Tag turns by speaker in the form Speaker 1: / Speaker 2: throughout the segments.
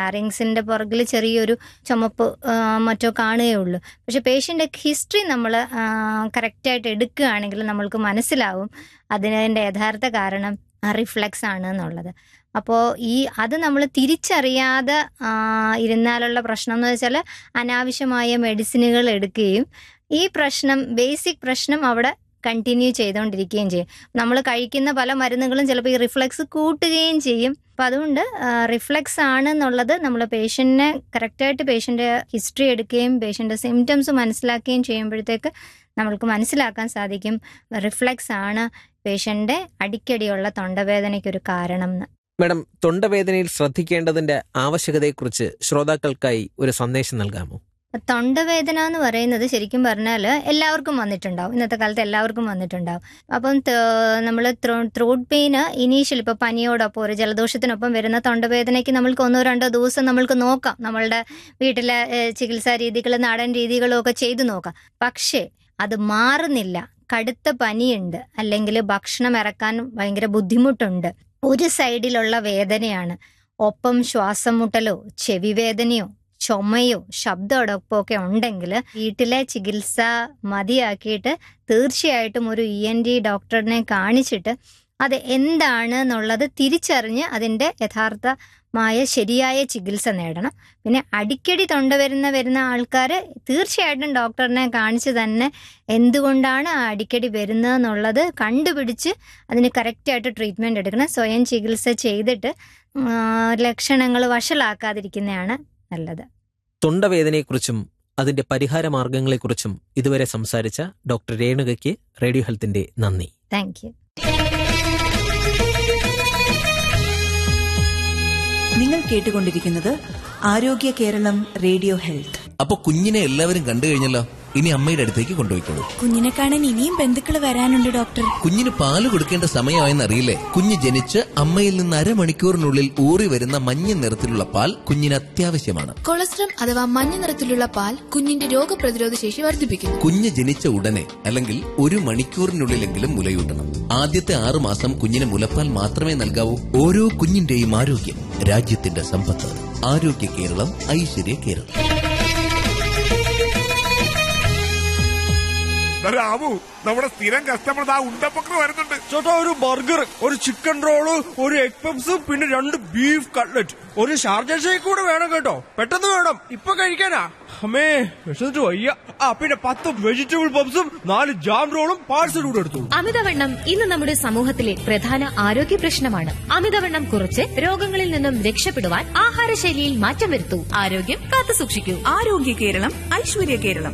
Speaker 1: ലാരിങ്സിന്റെ പുറകിൽ ചെറിയൊരു ചുമപ്പ് ആ, മറ്റോ കാണുകയുള്ളൂ പക്ഷെ പേഷ്യൻ്റെ ഹിസ്റ്ററി നമ്മൾ കറക്റ്റായിട്ട് എടുക്കുകയാണെങ്കിൽ നമ്മൾക്ക് മനസ്സിലാവും അതിൻ്റെ യഥാർത്ഥ കാരണം റിഫ്ലക്സ് ആണ് എന്നുള്ളത് അപ്പോൾ ഈ അത് നമ്മൾ തിരിച്ചറിയാതെ ആ, ഇരുന്നാലുള്ള പ്രശ്നം എന്ന് വെച്ചാൽ അനാവശ്യമായ മെഡിസിനുകൾ എടുക്കുകയും ഈ പ്രശ്നം ബേസിക് പ്രശ്നം അവിടെ കണ്ടിന്യൂ ചെയ്തുകൊണ്ടിരിക്കുകയും ചെയ്യും നമ്മൾ കഴിക്കുന്ന പല മരുന്നുകളും ചിലപ്പോൾ ഈ റിഫ്ലക്സ് കൂട്ടുകയും ചെയ്യും അപ്പം അതുകൊണ്ട് റിഫ്ലക്സ് ആണ് എന്നുള്ളത് നമ്മൾ പേഷ്യൻറ്റിനെ കറക്റ്റായിട്ട് പേഷ്യൻ്റെ ഹിസ്റ്ററി എടുക്കുകയും പേഷ്യൻ്റെ സിംറ്റംസ് മനസ്സിലാക്കുകയും ചെയ്യുമ്പോഴത്തേക്ക് നമ്മൾക്ക് മനസ്സിലാക്കാൻ സാധിക്കും റിഫ്ലക്സ് ആണ് പേഷ്യൻ്റെ അടിക്കടിയുള്ള തൊണ്ടവേദനയ്ക്കൊരു കാരണം എന്ന്
Speaker 2: മാഡം തൊണ്ടവേദനയിൽ ശ്രദ്ധിക്കേണ്ടതിന്റെ ആവശ്യകതയെക്കുറിച്ച് ശ്രോതാക്കൾക്കായി ഒരു സന്ദേശം നൽകാമോ
Speaker 1: തൊണ്ടവേദന എന്ന് പറയുന്നത് ശരിക്കും പറഞ്ഞാൽ എല്ലാവർക്കും വന്നിട്ടുണ്ടാവും ഇന്നത്തെ കാലത്ത് എല്ലാവർക്കും വന്നിട്ടുണ്ടാവും അപ്പം നമ്മൾ ത്രോട്ട് പെയിന് ഇനീഷ്യൽ ഇപ്പോൾ പനിയോടൊപ്പം ഒരു ജലദോഷത്തിനൊപ്പം വരുന്ന തൊണ്ടവേദനയ്ക്ക് നമ്മൾക്ക് ഒന്നോ രണ്ടോ ദിവസം നമ്മൾക്ക് നോക്കാം നമ്മളുടെ വീട്ടിലെ ഏഹ്, ചികിത്സാ രീതികൾ നാടൻ രീതികളും ഒക്കെ ചെയ്തു നോക്കാം പക്ഷേ അത് മാറുന്നില്ല കടുത്ത പനിയുണ്ട് അല്ലെങ്കിൽ ഭക്ഷണം ഇറക്കാൻ ഭയങ്കര ബുദ്ധിമുട്ടുണ്ട് ഒരു സൈഡിലുള്ള വേദനയാണ് ഒപ്പം ശ്വാസം മുട്ടലോ ചെവി വേദനയോ ചുമയോ ശബ്ദമടക്കമൊക്കെ ഉണ്ടെങ്കിൽ വീട്ടിലെ ചികിത്സ മതിയാക്കിയിട്ട് തീർച്ചയായിട്ടും ഒരു ഇ എൻ ഡി ഡോക്ടറിനെ കാണിച്ചിട്ട് അത് എന്താണ് എന്നുള്ളത് തിരിച്ചറിഞ്ഞ് അതിൻ്റെ യഥാർത്ഥമായ ശരിയായ ചികിത്സ നേടണം പിന്നെ അടിക്കടി തൊണ്ട വരുന്ന വരുന്ന ആൾക്കാർ തീർച്ചയായിട്ടും ഡോക്ടറിനെ കാണിച്ച് തന്നെ എന്തുകൊണ്ടാണ് ആ അടിക്കടി വരുന്നതെന്നുള്ളത് കണ്ടുപിടിച്ച് അതിന് കറക്റ്റായിട്ട് ട്രീറ്റ്മെൻറ്റ് എടുക്കണം സ്വയം ചികിത്സ ചെയ്തിട്ട് ലക്ഷണങ്ങൾ വഷളാക്കാതിരിക്കുന്നതാണ് നല്ലത്
Speaker 2: തൊണ്ടവേദനയെക്കുറിച്ചും അതിന്റെ പരിഹാര മാർഗങ്ങളെക്കുറിച്ചും ഇതുവരെ സംസാരിച്ച ഡോക്ടർ രേണുകയ്ക്ക് റേഡിയോ ഹെൽത്തിന്റെ നന്ദി
Speaker 1: താങ്ക് യു
Speaker 3: നിങ്ങൾ കേട്ടുകൊണ്ടിരിക്കുന്നത് ആരോഗ്യ കേരളം റേഡിയോ ഹെൽത്ത്
Speaker 4: അപ്പൊ കുഞ്ഞിനെ എല്ലാവരും കണ്ടു കഴിഞ്ഞല്ലോ ഇനി അമ്മയുടെ അടുത്തേക്ക് കൊണ്ടുപോയിക്കോളൂ
Speaker 5: കുഞ്ഞിനെ കാണാൻ ഇനിയും ബന്ധുക്കൾ വരാനുണ്ട് ഡോക്ടർ
Speaker 4: കുഞ്ഞിന് പാല് കൊടുക്കേണ്ട സമയമായെന്ന് അറിയില്ലേ കുഞ്ഞ് ജനിച്ച് അമ്മയിൽ നിന്ന് അരമണിക്കൂറിനുള്ളിൽ ഊറി വരുന്ന മഞ്ഞ നിറത്തിലുള്ള പാൽ കുഞ്ഞിന് അത്യാവശ്യമാണ്
Speaker 6: കൊളസ്ട്രം അഥവാ മഞ്ഞ നിറത്തിലുള്ള പാൽ കുഞ്ഞിന്റെ രോഗപ്രതിരോധ ശേഷി വർദ്ധിപ്പിക്കുന്നു
Speaker 4: കുഞ്ഞ് ജനിച്ച ഉടനെ അല്ലെങ്കിൽ ഒരു മണിക്കൂറിനുള്ളിലെങ്കിലും മുലയൂട്ടണം ആദ്യത്തെ ആറു മാസം കുഞ്ഞിന് മുലപ്പാൽ മാത്രമേ നൽകാവൂ ഓരോ കുഞ്ഞിന്റെയും ആരോഗ്യം രാജ്യത്തിന്റെ സമ്പത്ത് ആരോഗ്യ കേരളം ഐശ്വര്യ കേരളം
Speaker 7: രാമു നമ്മുടെ സ്ഥിരം കസ്റ്റമർ ആ ഉണ്ടപ്പക്കർ വരുന്നുണ്ട്
Speaker 8: ചേട്ടാ ഒരു ബർഗർ ഒരു ചിക്കൻ റോള് ഒരു എഗ് പപ്സ് പിന്നെ രണ്ട് ബീഫ് കട്ട്ലറ്റ് ഒരു ഷാർജ ഷേക്ക് കൂടെ വേണം കേട്ടോ പെട്ടെന്ന് വേണം ഇപ്പൊ കഴിക്കാനാ അമ്മേ വിശന്നിട്ട് വയ്യ ആ പിന്നെ പത്ത് വെജിറ്റബിൾ പപ്സും നാല് ജാം റോളും പാഴ്സൽ കൂടെ എടുത്തു
Speaker 9: അമിതവണ്ണം ഇന്ന് നമ്മുടെ സമൂഹത്തിലെ പ്രധാന ആരോഗ്യ പ്രശ്നമാണ് അമിതവണ്ണം കുറച്ച് രോഗങ്ങളിൽ നിന്നും രക്ഷപ്പെടുവാൻ ആഹാരശൈലിയിൽ മാറ്റം വരുത്തൂ ആരോഗ്യം കാത്തു സൂക്ഷിക്കൂ
Speaker 3: ആരോഗ്യ കേരളം ഐശ്വര്യ കേരളം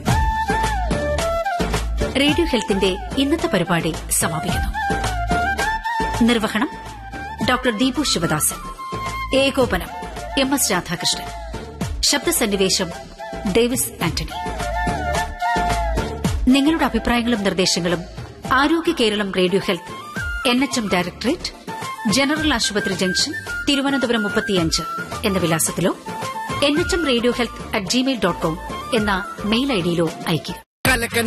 Speaker 9: റേഡിയോ ഹെൽത്തിന്റെ ഇന്നത്തെ പരിപാടി സമാപിക്കുന്നു നിർവഹണം ഡോക്ടർ ദീപു ശിവദാസൻ ഏകോപനം എം എസ് രാധാകൃഷ്ണൻ ശബ്ദസന്നിവേശം ഡേവിസ് ആന്റണി നിങ്ങളുടെ അഭിപ്രായങ്ങളും നിർദ്ദേശങ്ങളും ആരോഗ്യ Keralam radio health N H M directorate general ആശുപത്രി ജംഗ്ഷൻ തിരുവനന്തപുരം മുപ്പത്തിയഞ്ച് എന്ന വിലാസത്തിലോ N H M radio health at Gmail dot com എന്ന മെയിൽ ഐഡിയിലോ അയയ്ക്കുക